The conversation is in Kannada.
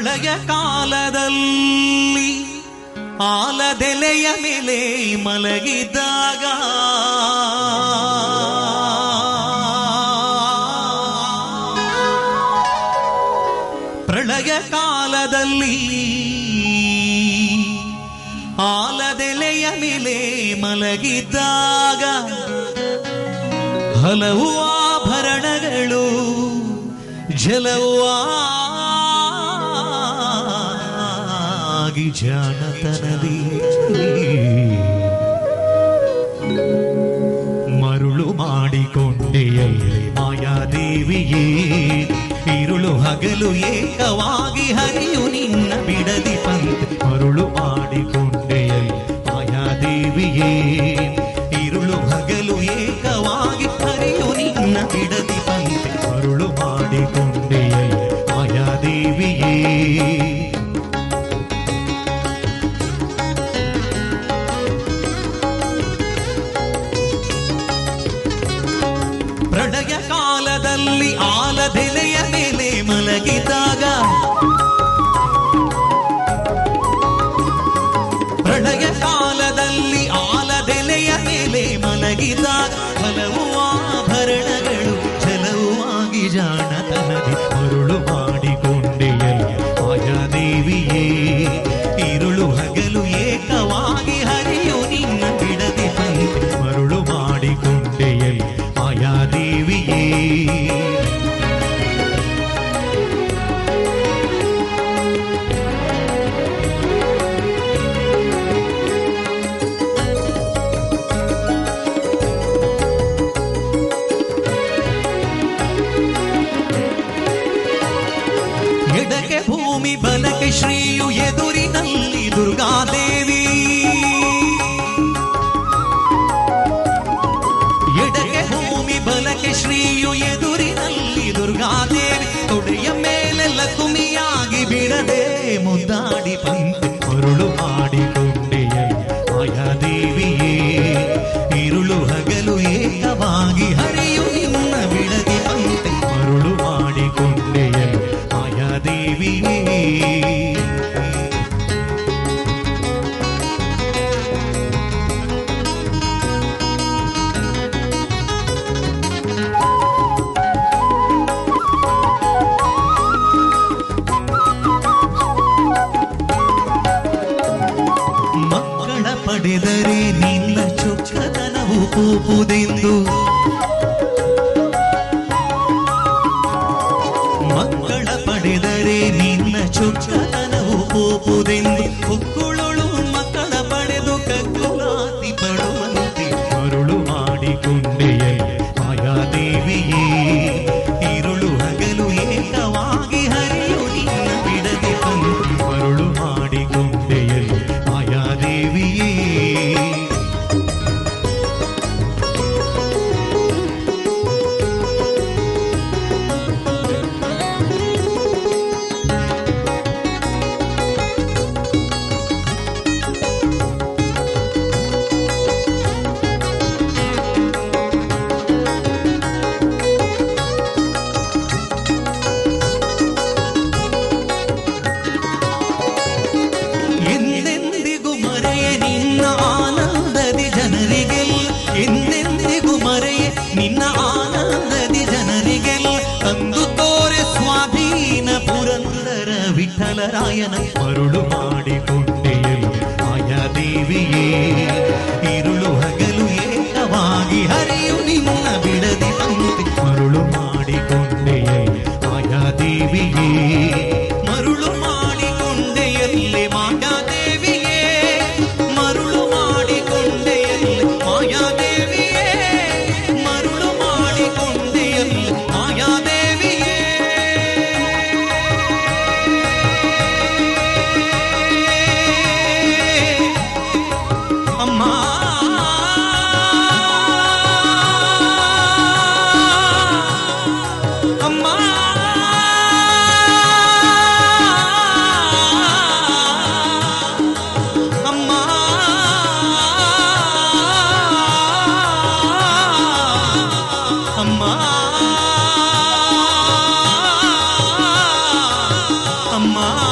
ಪ್ರಳಯ ಕಾಲದಲ್ಲಿ ಆಲದೆಲೆಯ ಮೇಲೆ ಮಲಗಿದ್ದಾಗ ಪ್ರಳಯ ಕಾಲದಲ್ಲಿ ಆಲದೆಲೆಯ ಮೇಲೆ ಮಲಗಿದ್ದಾಗ ಹಲವು ಆಭರಣಗಳು ಜಲವು ಆಗಿ ಜಾಣತನದಿ ಮರುಳು ಮಾಡಿಕೊಂಡೆಯಲ್ಲಿ ಮಾಯಾದೇವಿಯೇ ಇರುಳು ಹಗಲು ಏಕವಾಗಿ ಹರಿಯು ನಿನ್ನ ಬಿಡದಿ ಪಂತೆ ಮರುಳು ಮಾಡಿಕೊಂಡೆಯಲ್ಲಿ ಮಾಯಾದೇವಿಯೇ ಇರುಳು ಹಗಲು ಏಕವಾಗಿ ಹರಿಯು ನಿನ್ನ ಬಿಡದಿ ಪಂತೆ ಮರುಳು ಮಾಡಿಕೊಂಡೆಯಲ್ಲಿ ಮಾಯಾದೇವಿಯೇ ಪ್ರಳಯ ಕಾಲದಲ್ಲಿ ಆಲದೆಲೆಯ ಮೇಲೆ ಮಲಗಿದಾಗ ಪ್ರಳಯ ಕಾಲದಲ್ಲಿ ಆಲದೆಲೆಯ ಮೇಲೆ ಮಲಗಿದಾಗ ಹಲವು ಆಭರಣಗಳು ಚಲವು ಆಗಿ ಜಾಣತನದಿ ಮರುಳು ಮಾಡಿಕೊಂಡೆಯಲ್ಲಿ ಮಾಯಾದೇವಿಯೇ ಇರುಳು ಹಗಲು ಏಕವಾಗಿ ಹರಿಯು ನಿನ್ನ ಬಿಡದಿ ಪಂತೆ ಮರುಳು ಮಾಡಿಕೊಂಡೆಯಲ್ಲಿ ಮಾಯಾದೇವಿಯೇ ಎಡಕ್ಕೆ ಭೂಮಿ ಬಲಕ್ಕೆ ಶ್ರೀಯು ಎದುರಿನಲ್ಲಿ ದುರ್ಗಾದೇವಿ ಎಡಕ್ಕೆ ಭೂಮಿ ಬಲಕ್ಕೆ ಶ್ರೀಯು ಎದುರಿನಲ್ಲಿ ದುರ್ಗಾದೇವಿ ತೊಡೆಯ ಮೇಲೆ ಲಕುಮಿಯಾಗಿ ಬಿಡದೆ ಮುದ್ದಾಡಿ ಪಂತೆ ಮರುಳು ಮಾಡಿಕೊಂಡೆಯಲ್ಲಿ ಮಾಯಾದೇವಿಯೇ ಇರುಳು ಹಗಲು ಏಕವಾಗಿ ಹರಿಯು ನಿನ್ನ ಬಿಡದಿ ಪಂತೆ ಮರುಳು ಮಾಡಿಕೊಂಡೆಯಲ್ಲಿ ಮಾಯಾದೇವಿಯೇ ಮಕ್ಕಳ ಪಡೆದರೆ ನಿನ್ನ ಚೊಕ್ಕತನವು ಕೂಪುದೆಂದು ಮಕ್ಕಳ ಪಡೆದರೆ ನಿನ್ನ ಚೊಕ್ಕತನವು ಕೂಪುದೆಂದು ಹೊಕ್ಕುಳಳು ಮಕ್ಕಳ ಪಡೆದು ಕಗ್ಗುಲಾತಿ ಪಡುವಂತೆ ಮರುಳು ಮಾಡಿಕೊಂಡೆಯಲ್ಲಿ ಮಾಯಾದೇವಿಯೇ ಇರುಳು ಹಗಲು ಏಕವಾಗಿ ಹರಿಯು ನಿನ್ನ ಬಿಡದೆ ಪಂಕ್ತಿ ಮರುಳು ಮಾಡಿಕೊಂಡೆಯಲ್ಲಿ ಮಾಯಾದೇವಿಯೇ ಎಂದೆಂದಿಗೂ ಮರೆಯೆ ನಿನ್ನ ಆನಂದದಿ ಜನರಿಗೆಲ್ಲ ಎಂದೆಂದಿಗೂ ಮರೆಯೆ ನಿನ್ನ ಆನಂದದಿ ಜನರಿಗೆಲ್ಲ ತಂದು ತೋರೆ ಸ್ವಾಧೀನ ಪುರಂದರ ವಿಠಲರಾಯನ ಮರುಳು ಮಾಡಿಕೊಂಡೆಯಲ್ಲಿ ಮಾಯಾದೇವಿಯೇ ಇರುಳು ಹಗಲು ಏಕವಾಗಿ ಹರಿಯು ನಿನ್ನ ಬಿಡದಿ ಪಂಕ್ತಿ ಮರುಳು ಮಾಡಿಕೊಂಡೆಯಲ್ಲಿ ಮಾಯಾದೇವಿಯೇ ಮರುಳು ಮಾಡಿಕೊಂಡೆಯಲ್ಲಿ ಮಾಯಾದೇವಿಯೇ ಮರುಳು ಮಾಡಿಕೊಂಡೆಯಲ್ಲಿ ಮಾಯಾದೇವಿಯೇ ಮರುಳು ಮಾಡಿಕೊಂಡೆಯಲ್ಲಿ ಮಾಯಾದೇವಿಯೇ ಅಮ್ಮ ಅಮ್ಮ ಅಮ್ಮ ಅಮ್ಮ ಅಮ್ಮ